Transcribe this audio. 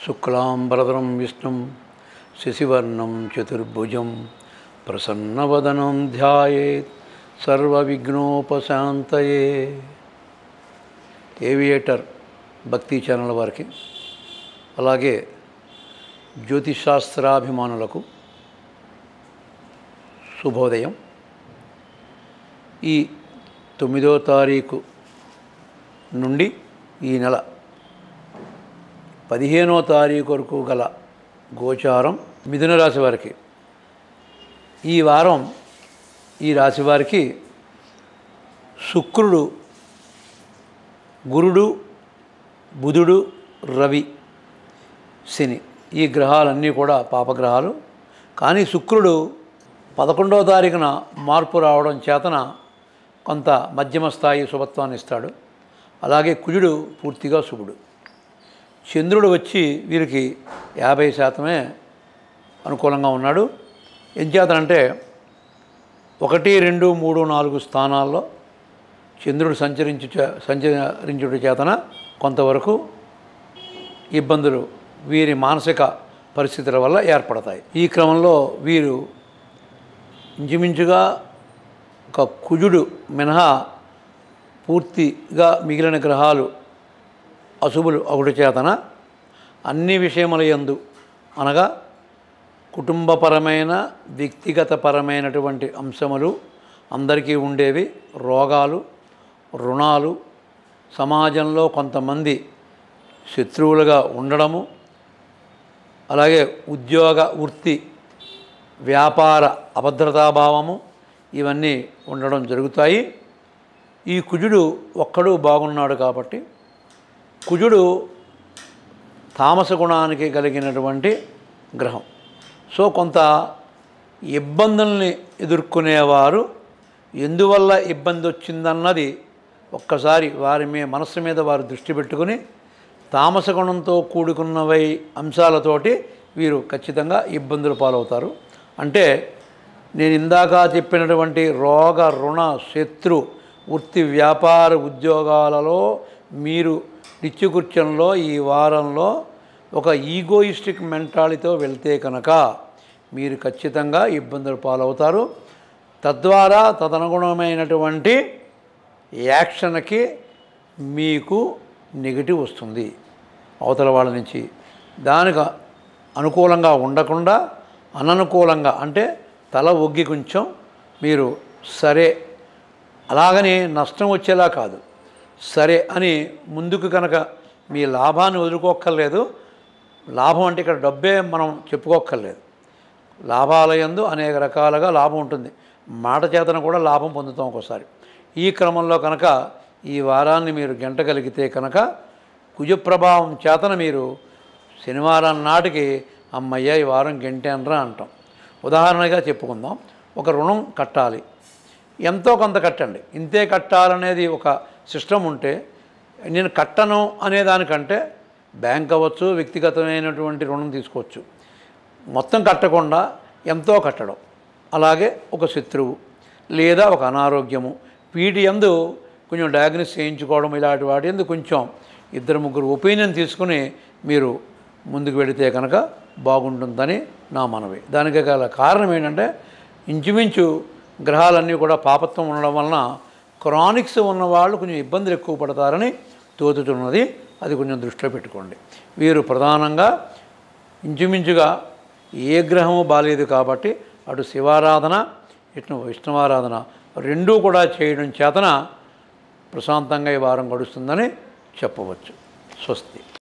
శుక్లాంబరదరం విష్ణుం శశివర్ణం చతుర్భుజం ప్రసన్నవదనం ధ్యాయేత్ సర్వవిఘ్నోపశాంతయే ఏవియేటర్ భక్తి ఛానల్ వారికి అలాగే జ్యోతిశాస్త్రాభిమానులకు శుభోదయం ఈ తొమ్మిదో తారీఖు నుండి ఈ నెల పదిహేనో తారీఖు వరకు గల గోచారం మిథున రాశి వారికి ఈ వారం ఈ రాశి వారికి శుక్రుడు గురుడు బుధుడు రవి శని ఈ గ్రహాలన్నీ కూడా పాపగ్రహాలు కానీ శుక్రుడు పదకొండవ తారీఖున మార్పు రావడం చేతన కొంత మధ్యమ స్థాయి శుభత్వాన్ని ఇస్తాడు అలాగే కుజుడు పూర్తిగా శుభుడు చంద్రుడు వచ్చి వీరికి యాభై శాతమే అనుకూలంగా ఉన్నాడు ఏం చేతనంటే ఒకటి రెండు మూడు నాలుగు స్థానాల్లో చంద్రుడు సంచరించు సంచరించుట చేతన కొంతవరకు ఇబ్బందులు వీరి మానసిక పరిస్థితుల వల్ల ఏర్పడతాయి ఈ క్రమంలో వీరు ఇంచుమించుగా ఒక కుజుడు మినహా పూర్తిగా మిగిలిన గ్రహాలు అశుభులు ఒకటి చేతన అన్ని విషయముల యందు అనగా కుటుంబపరమైన వ్యక్తిగతపరమైనటువంటి అంశములు అందరికీ ఉండేవి రోగాలు రుణాలు సమాజంలో కొంతమంది శత్రువులుగా ఉండడము అలాగే ఉద్యోగ వృత్తి వ్యాపార అభద్రతాభావము ఇవన్నీ ఉండడం జరుగుతాయి ఈ కుజుడు ఒక్కడు బాగున్నాడు కాబట్టి కుజుడు తామస గుణానికి కలిగినటువంటి గ్రహం సో కొంత ఇబ్బందుల్ని ఎదుర్కొనేవారు ఎందువల్ల ఇబ్బంది వచ్చిందన్నది ఒక్కసారి వారి మీ మనస్సు మీద వారు దృష్టి పెట్టుకుని తామస గుణంతో కూడుకున్నవై అంశాలతోటి వీరు ఖచ్చితంగా ఇబ్బందులు పాలవుతారు అంటే నేను ఇందాక చెప్పినటువంటి రోగ రుణ శత్రు వృత్తి వ్యాపార ఉద్యోగాలలో మీరు నిత్యకృత్యంలో ఈ వారంలో ఒక ఈగోయిస్టిక్ మెంటాలిటీతో వెళ్తే కనుక మీరు ఖచ్చితంగా ఇబ్బందులు పాలవుతారు తద్వారా తదనుగుణమైనటువంటి యాక్షన్కి మీకు నెగిటివ్ వస్తుంది అవతల వాళ్ళ నుంచి దానికి అనుకూలంగా ఉండకుండా అననుకూలంగా అంటే తల ఒగ్గి కొంచెం మీరు సరే అలాగని నష్టం వచ్చేలా కాదు సరే అని ముందుకు కనుక మీ లాభాన్ని వదులుకోక్కర్లేదు లాభం అంటే ఇక్కడ డబ్బే మనం చెప్పుకోక్కర్లేదు లాభాల యందు అనేక రకాలుగా లాభం ఉంటుంది మాట చేతన కూడా లాభం పొందుతాం ఒక్కోసారి ఈ క్రమంలో కనుక ఈ వారాన్ని మీరు గంటగలిగితే కనుక కుజ ప్రభావం చేతన మీరు శనివారం నాటికి అమ్మయ్య ఈ వారం గంటేనరా అంటాం ఉదాహరణగా చెప్పుకుందాం ఒక రుణం కట్టాలి ఎంతో కొంత కట్టండి ఇంతే కట్టాలనేది ఒక సిస్టమ్ ఉంటే నేను కట్టను అనే దానికంటే బ్యాంక్ అవ్వచ్చు వ్యక్తిగతమైనటువంటి రుణం తీసుకోవచ్చు మొత్తం కట్టకుండా ఎంతో కట్టడం అలాగే ఒక శత్రువు లేదా ఒక అనారోగ్యము వీటి ఎందు కొంచెం డయాగ్నోస్ చేయించుకోవడం ఇలాంటి వాటి ఎందు కొంచెం ఇద్దరు ముగ్గురు ఒపీనియన్ తీసుకుని మీరు ముందుకు వెళితే కనుక బాగుంటుందని నా మనవి దానికి గల కారణం ఏంటంటే ఇంచుమించు గ్రహాలన్నీ కూడా పాపత్వం ఉండడం వలన క్రానిక్స్ ఉన్నవాళ్ళు కొంచెం ఇబ్బందులు ఎక్కువ పడతారని తోచుతున్నది అది కొంచెం దృష్టిలో పెట్టుకోండి వీరు ప్రధానంగా ఇంచుమించుగా ఏ గ్రహము బాలేదు కాబట్టి అటు శివారాధన ఇటు విష్ణువారాధన రెండూ కూడా చేయడం చేతన ప్రశాంతంగా ఈ వారం గడుస్తుందని చెప్పవచ్చు స్వస్తి